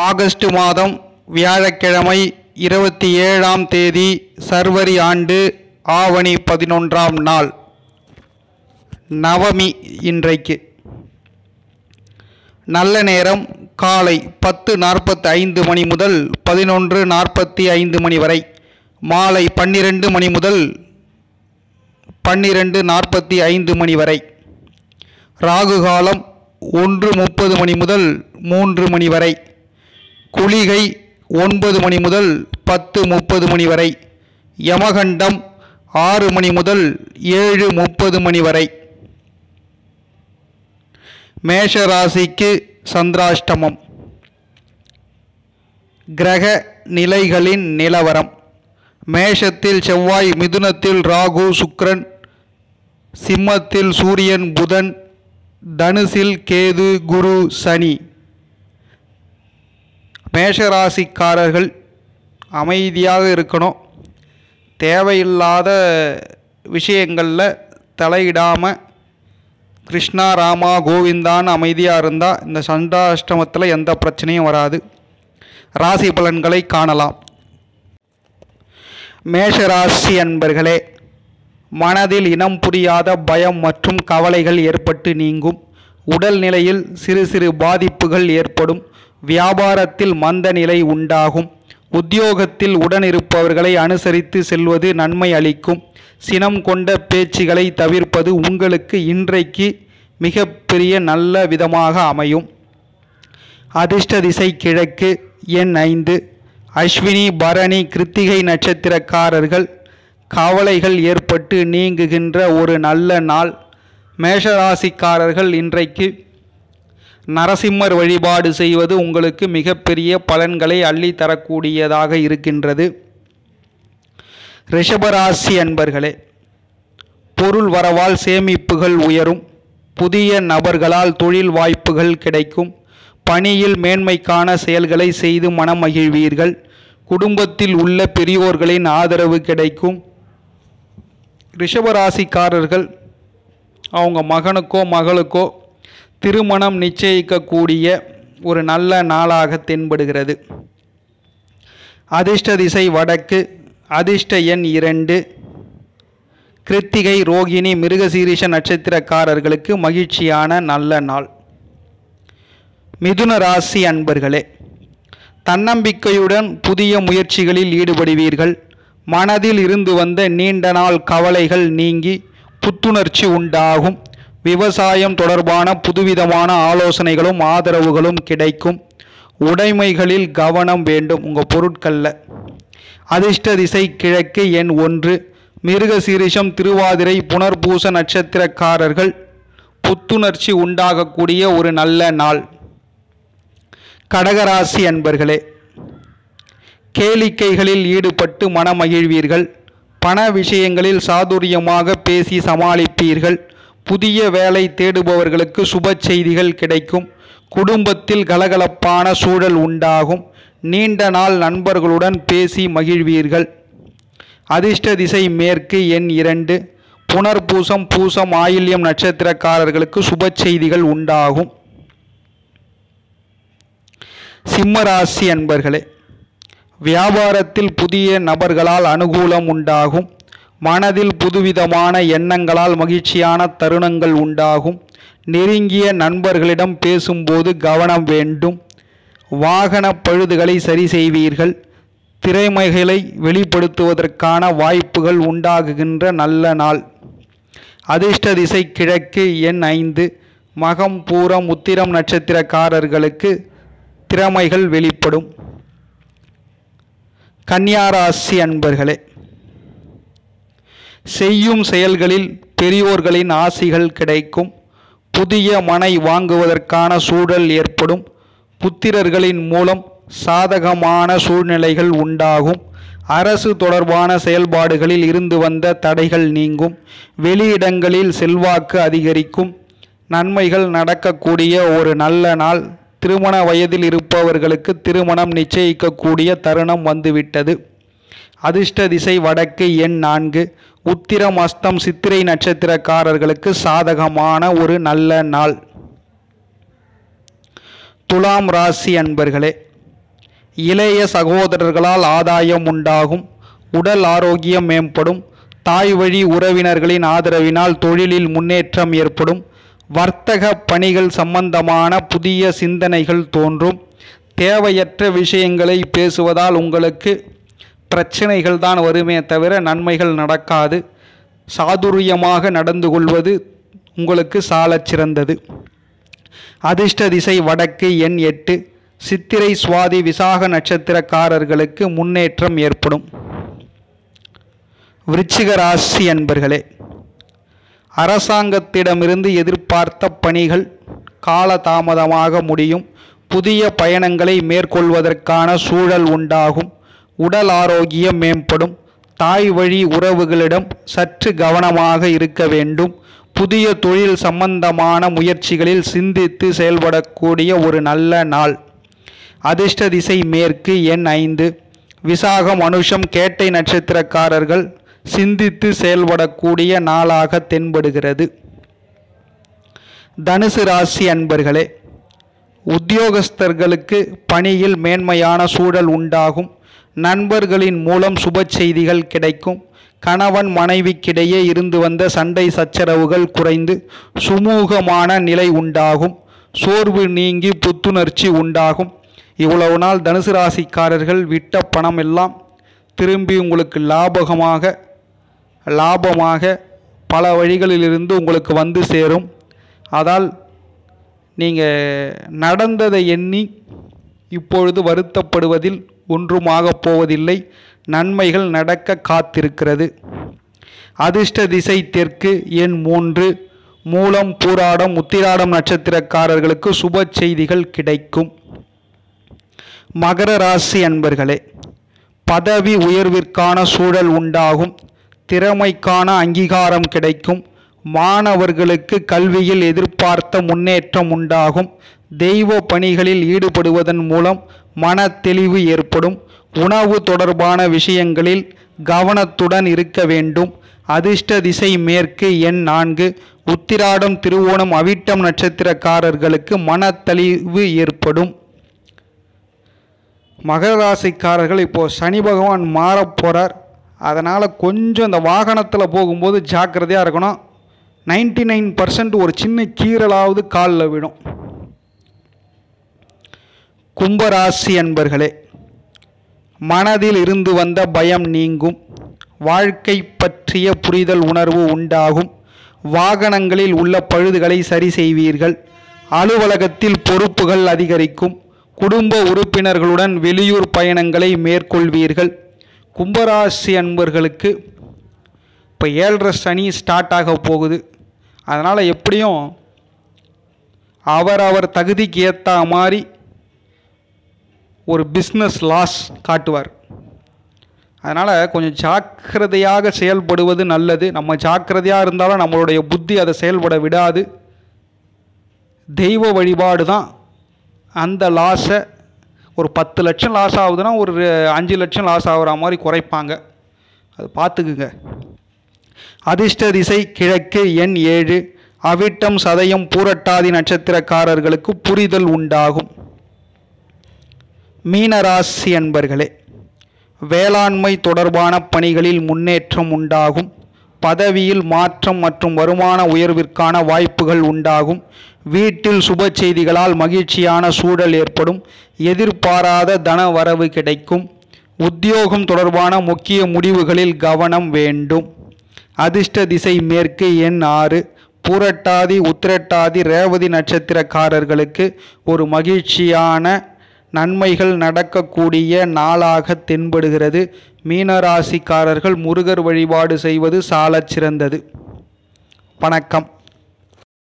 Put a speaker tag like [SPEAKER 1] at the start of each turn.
[SPEAKER 1] August மாதம் வியாழக்கிழமை இருபத்தி ஏழாம் தேதி சர்வரி ஆண்டு ஆவணி பதினொன்றாம் நாள் நவமி இன்றைக்கு நல்ல நேரம் காலை பத்து நாற்பத்தி ஐந்து மணி முதல் பதினொன்று நாற்பத்தி ஐந்து மணி வரை மாலை பன்னிரெண்டு மணி முதல் பன்னிரெண்டு நாற்பத்தி ஐந்து மணி வரை ராகு காலம் ஒன்று முப்பது மணி முதல் மூன்று மணி வரை குளிகை ஒன்பது மணி முதல் பத்து முப்பது மணி வரை யமகண்டம் ஆறு மணி முதல் ஏழு முப்பது மணி வரை மேஷ ராசிக்கு சந்திராஷ்டமம் கிரக நிலைகளின் நிலவரம் மேஷத்தில் செவ்வாய் மிதுனத்தில் ராகு சுக்கிரன் சிம்மத்தில் சூரியன் புதன் தனுசில் கேது குரு சனி மேஷராசிக்காரர்கள் அமைதியாக இருக்கணும் தேவையில்லாத விஷயங்களில் தலையிடாமல் கிருஷ்ணா ராமா கோவிந்தான்னு அமைதியாக இருந்தால் இந்த சண்டாஷ்டமத்தில் எந்த பிரச்சனையும் வராது ராசி பலன்களை காணலாம் மேஷராசி அன்பர்களே மனதில் இனம் புரியாத பயம் மற்றும் கவலைகள் ஏற்பட்டு நீங்கும் உடல் நிலையில் சிறு சிறு பாதிப்புகள் ஏற்படும் வியாபாரத்தில் மந்த நிலை உண்டாகும் உத்தியோகத்தில் உடனிருப்பவர்களை அனுசரித்து செல்வது நன்மை அளிக்கும் சினம் கொண்ட பேச்சுகளை தவிர்ப்பது உங்களுக்கு இன்றைக்கு மிகப்பெரிய நல்ல விதமாக அமையும் அதிர்ஷ்ட திசை கிழக்கு எண் ஐந்து அஸ்வினி பரணி கிருத்திகை நட்சத்திரக்காரர்கள் கவலைகள் ஏற்பட்டு நீங்குகின்ற ஒரு நல்ல நாள் மேஷராசிக்காரர்கள் இன்றைக்கு நரசிம்மர் வழிபாடு செய்வது உங்களுக்கு மிகப்பெரிய பலன்களை அள்ளி தரக்கூடியதாக இருக்கின்றது ரிஷபராசி அன்பர்களே பொருள் வரவால் சேமிப்புகள் உயரும் புதிய நபர்களால் தொழில் வாய்ப்புகள் கிடைக்கும் பணியில் மேன்மைக்கான செயல்களை செய்து மனம் மகிழ்வீர்கள் குடும்பத்தில் உள்ள பெரியோர்களின் ஆதரவு கிடைக்கும் ரிஷபராசிக்காரர்கள் அவங்க மகனுக்கோ மகளுக்கோ திருமணம் நிச்சயிக்கக்கூடிய ஒரு நல்ல நாளாக தென்படுகிறது அதிர்ஷ்ட திசை வடக்கு அதிர்ஷ்ட எண் இரண்டு கிருத்திகை ரோகிணி மிருகசீரிஷ நட்சத்திரக்காரர்களுக்கு மகிழ்ச்சியான நல்ல நாள் மிதுன ராசி அன்பர்களே தன்னம்பிக்கையுடன் புதிய முயற்சிகளில் ஈடுபடுவீர்கள் மனதில் இருந்து வந்த நீண்ட நாள் கவலைகள் நீங்கி புத்துணர்ச்சி உண்டாகும் விவசாயம் தொடர்பான புதுவிதமான ஆலோசனைகளும் ஆதரவுகளும் கிடைக்கும் உடைமைகளில் கவனம் வேண்டும் உங்கள் பொருட்களில் அதிர்ஷ்ட திசை கிழக்கு எண் ஒன்று மிருக சீரிஷம் திருவாதிரை புனர்பூச நட்சத்திரக்காரர்கள் புத்துணர்ச்சி உண்டாகக்கூடிய ஒரு நல்ல நாள் கடகராசி அன்பர்களே கேளிக்கைகளில் ஈடுபட்டு மனமகிழ்வீர்கள் பண விஷயங்களில் சாதுரியமாக பேசி சமாளிப்பீர்கள் புதிய வேலை தேடுபவர்களுக்கு சுப செய்திகள் கிடைக்கும் குடும்பத்தில் கலகலப்பான சூழல் உண்டாகும் நீண்ட நாள் நண்பர்களுடன் பேசி மகிழ்வீர்கள் அதிர்ஷ்ட திசை மேற்கு எண் இரண்டு புனர்பூசம் பூசம் ஆயில்யம் நட்சத்திரக்காரர்களுக்கு சுப செய்திகள் உண்டாகும் சிம்மராசி அன்பர்களே வியாபாரத்தில் புதிய நபர்களால் அனுகூலம் உண்டாகும் மனதில் புதுவிதமான எண்ணங்களால் மகிழ்ச்சியான தருணங்கள் உண்டாகும் நெருங்கிய நண்பர்களிடம் பேசும்போது கவனம் வேண்டும் வாகன பழுதுகளை சரி செய்வீர்கள் திறமைகளை வெளிப்படுத்துவதற்கான வாய்ப்புகள் உண்டாகுகின்ற நல்ல நாள் அதிர்ஷ்ட திசை கிழக்கு எண் ஐந்து மகம் பூரம் உத்திரம் நட்சத்திரக்காரர்களுக்கு திறமைகள் வெளிப்படும் கன்னியாராசி அன்பர்களே செய்யும் செயல்களில் பெரியோர்களின் ஆசிகள் கிடைக்கும் புதிய மனை வாங்குவதற்கான சூழல் ஏற்படும் புத்திரர்களின் மூலம் சாதகமான சூழ்நிலைகள் உண்டாகும் அரசு தொடர்பான செயல்பாடுகளில் இருந்து வந்த தடைகள் நீங்கும் வெளியிடங்களில் செல்வாக்கு அதிகரிக்கும் நன்மைகள் நடக்கக்கூடிய ஒரு நல்ல நாள் திருமண வயதில் இருப்பவர்களுக்கு திருமணம் நிச்சயிக்கக்கூடிய தருணம் வந்துவிட்டது அதிர்ஷ்ட திசை வடக்கு எண் நான்கு உத்திரம் அஸ்தம் சித்திரை நட்சத்திரக்காரர்களுக்கு சாதகமான ஒரு நல்ல நாள் துலாம் ராசி அன்பர்களே இளைய சகோதரர்களால் ஆதாயம் உண்டாகும் உடல் ஆரோக்கியம் மேம்படும் தாய் வழி உறவினர்களின் ஆதரவினால் தொழிலில் முன்னேற்றம் ஏற்படும் வர்த்தக பணிகள் சம்பந்தமான புதிய சிந்தனைகள் தோன்றும் தேவையற்ற விஷயங்களை பேசுவதால் உங்களுக்கு பிரச்சனைகள் தான் வருமே தவிர நன்மைகள் நடக்காது சாதுரியமாக நடந்து கொள்வது உங்களுக்கு சாலச் சிறந்தது அதிர்ஷ்ட திசை வடக்கு எண் எட்டு சித்திரை சுவாதி விசாக நட்சத்திரக்காரர்களுக்கு முன்னேற்றம் ஏற்படும் விருச்சிக ராசி அன்பர்களே அரசாங்கத்திடமிருந்து எதிர்பார்த்த பணிகள் காலதாமதமாக முடியும் புதிய பயணங்களை மேற்கொள்வதற்கான சூழல் உண்டாகும் உடல் ஆரோக்கியம் மேம்படும் தாய் வழி உறவுகளிடம் சற்று கவனமாக இருக்க வேண்டும் புதிய தொழில் சம்பந்தமான முயற்சிகளில் சிந்தித்து செயல்படக்கூடிய ஒரு நல்ல நாள் அதிர்ஷ்ட திசை மேற்கு எண் ஐந்து விசாகம் அனுஷம் கேட்டை நட்சத்திரக்காரர்கள் சிந்தித்து செயல்படக்கூடிய நாளாக தென்படுகிறது தனுசு ராசி அன்பர்களே உத்தியோகஸ்தர்களுக்கு பணியில் மேன்மையான சூழல் உண்டாகும் நண்பர்களின் மூலம் சுப செய்திகள் கிடைக்கும் கணவன் மனைவிக்கிடையே இருந்து வந்த சண்டை சச்சரவுகள் குறைந்து சுமூகமான நிலை உண்டாகும் சோர்வு நீங்கி புத்துணர்ச்சி உண்டாகும் இவ்வளவு நாள் தனுசு ராசிக்காரர்கள் விட்ட பணம் எல்லாம் திரும்பி உங்களுக்கு லாபகமாக லாபமாக பல வழிகளிலிருந்து உங்களுக்கு வந்து சேரும் அதால் நீங்கள் நடந்ததை எண்ணி இப்பொழுது வருத்தப்படுவதில் ஒன்றுமாகப் போவதில்லை நன்மைகள் நடக்க காத்திருக்கிறது அதிர்ஷ்ட திசை தெற்கு எண் மூன்று மூலம் பூராடம் உத்திராடம் நட்சத்திரக்காரர்களுக்கு சுப செய்திகள் கிடைக்கும் மகர ராசி அன்பர்களே பதவி உயர்விற்கான சூழல் உண்டாகும் திறமைக்கான அங்கீகாரம் கிடைக்கும் மாணவர்களுக்கு கல்வியில் எதிர்பார்த்த முன்னேற்றம் உண்டாகும் தெய்வ பணிகளில் ஈடுபடுவதன் மூலம் மன தெளிவு ஏற்படும் உணவு தொடர்பான விஷயங்களில் கவனத்துடன் இருக்க வேண்டும் அதிர்ஷ்ட திசை மேற்கு எண் நான்கு உத்திராடம் திருவோணம் அவிட்டம் நட்சத்திரக்காரர்களுக்கு மனத்தெளிவு ஏற்படும் மகர ராசிக்காரர்கள் இப்போது சனி பகவான் மாறப் போகிறார் அதனால் கொஞ்சம் இந்த வாகனத்தில் போகும்போது ஜாக்கிரதையாக இருக்கணும் நைன்டி நைன் பர்சன்ட் ஒரு சின்ன கீறலாவது காலில் விடும் கும்பராசி அன்பர்களே மனதில் இருந்து வந்த பயம் நீங்கும் வாழ்க்கை பற்றிய புரிதல் உணர்வு உண்டாகும் வாகனங்களில் உள்ள பழுதுகளை சரி செய்வீர்கள் அலுவலகத்தில் பொறுப்புகள் அதிகரிக்கும் குடும்ப உறுப்பினர்களுடன் வெளியூர் பயணங்களை மேற்கொள்வீர்கள் கும்பராசி அன்பர்களுக்கு இப்போ ஏழரை சனி ஸ்டார்ட் ஆக போகுது அதனால் எப்படியும் அவரவர் தகுதிக்கு ஏற்ற மாதிரி ஒரு பிஸ்னஸ் லாஸ் காட்டுவார் அதனால் கொஞ்சம் ஜாக்கிரதையாக செயல்படுவது நல்லது நம்ம ஜாக்கிரதையாக இருந்தாலும் நம்மளுடைய புத்தி அதை செயல்பட விடாது தெய்வ வழிபாடு தான் அந்த லாஸை ஒரு பத்து லட்சம் லாஸ் ஆகுதுன்னா ஒரு அஞ்சு லட்சம் லாஸ் ஆகுற மாதிரி குறைப்பாங்க அது பார்த்துக்குங்க அதிர்ஷ்ட திசை கிழக்கு எண் ஏழு அவிட்டம் சதயம் பூரட்டாதி நட்சத்திரக்காரர்களுக்கு புரிதல் உண்டாகும் மீனராசி அன்பர்களே வேளாண்மை தொடர்பான பணிகளில் முன்னேற்றம் உண்டாகும் பதவியில் மாற்றம் மற்றும் வருமான உயர்விற்கான வாய்ப்புகள் உண்டாகும் வீட்டில் சுப செய்திகளால் மகிழ்ச்சியான சூழல் ஏற்படும் எதிர்பாராத தன வரவு கிடைக்கும் உத்தியோகம் தொடர்பான முக்கிய முடிவுகளில் கவனம் வேண்டும் அதிர்ஷ்ட திசை மேற்கு எண் ஆறு பூரட்டாதி உத்திரட்டாதி ரேவதி நட்சத்திரக்காரர்களுக்கு ஒரு மகிழ்ச்சியான நன்மைகள் நடக்கக்கூடிய நாளாக தென்படுகிறது மீனராசிக்காரர்கள் முருகர் வழிபாடு செய்வது சாலச் சிறந்தது வணக்கம்